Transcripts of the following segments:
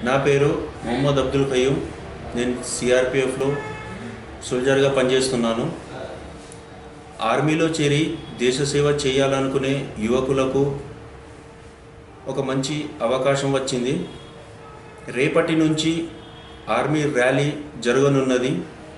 నా పేరు మొహమ్మద్ అబ్దుల్ ఖయ్యూమ్ నేను సిఆర్పిఎఫ్లో సోల్జర్గా పనిచేస్తున్నాను ఆర్మీలో చేరి దేశ సేవ చేయాలనుకునే యువకులకు ఒక మంచి అవకాశం వచ్చింది రేపటి నుంచి ఆర్మీ ర్యాలీ జరగనున్నది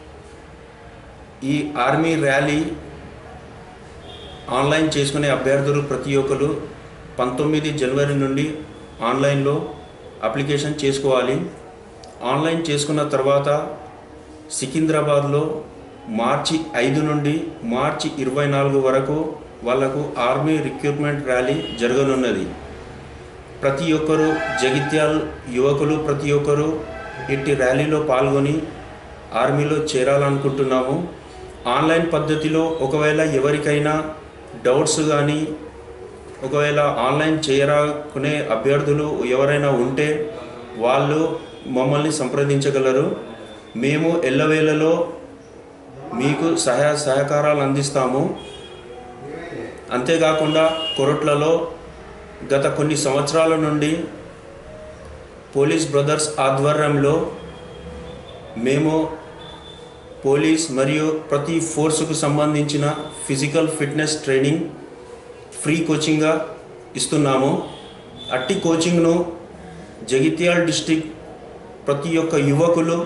ఈ ఆర్మీ ర్యాలీ ఆన్లైన్ చేసుకునే అభ్యర్థులు ప్రతి ఒక్కరు పంతొమ్మిది జనవరి నుండి ఆన్లైన్లో అప్లికేషన్ చేసుకోవాలి ఆన్లైన్ చేసుకున్న తర్వాత సికింద్రాబాద్లో మార్చి ఐదు నుండి మార్చి ఇరవై నాలుగు వరకు వాళ్లకు ఆర్మీ రిక్రూట్మెంట్ ర్యాలీ జరగనున్నది ప్రతి ఒక్కరూ జగిత్యాల్ యువకులు ప్రతి ఒక్కరూ ఇట్టి ర్యాలీలో పాల్గొని ఆర్మీలో చేరాలనుకుంటున్నాము ఆన్లైన్ పద్ధతిలో ఒకవేళ ఎవరికైనా డౌట్స్ కానీ ఒకవేళ ఆన్లైన్ చేయరాకునే అభ్యర్థులు ఎవరైనా ఉంటే వాళ్ళు మమ్మల్ని సంప్రదించగలరు మేము ఎల్లవేళలో మీకు సహాయ సహకారాలు అందిస్తాము అంతేకాకుండా కొరట్లలో గత కొన్ని సంవత్సరాల నుండి పోలీస్ బ్రదర్స్ ఆధ్వర్యంలో మేము పోలీస్ మరియు ప్రతి ఫోర్సుకు సంబంధించిన ఫిజికల్ ఫిట్నెస్ ట్రైనింగ్ ఫ్రీ కోచింగ్గా ఇస్తున్నాము అట్టి కోచింగ్ను జగిత్యాల డిస్టిక్ ప్రతి ఒక్క యువకులు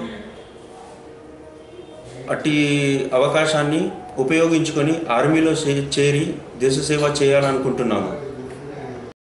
అట్టి అవకాశాన్ని ఉపయోగించుకొని ఆర్మీలో చే- చేరి దేశ సేవ చేయాలనుకుంటున్నాము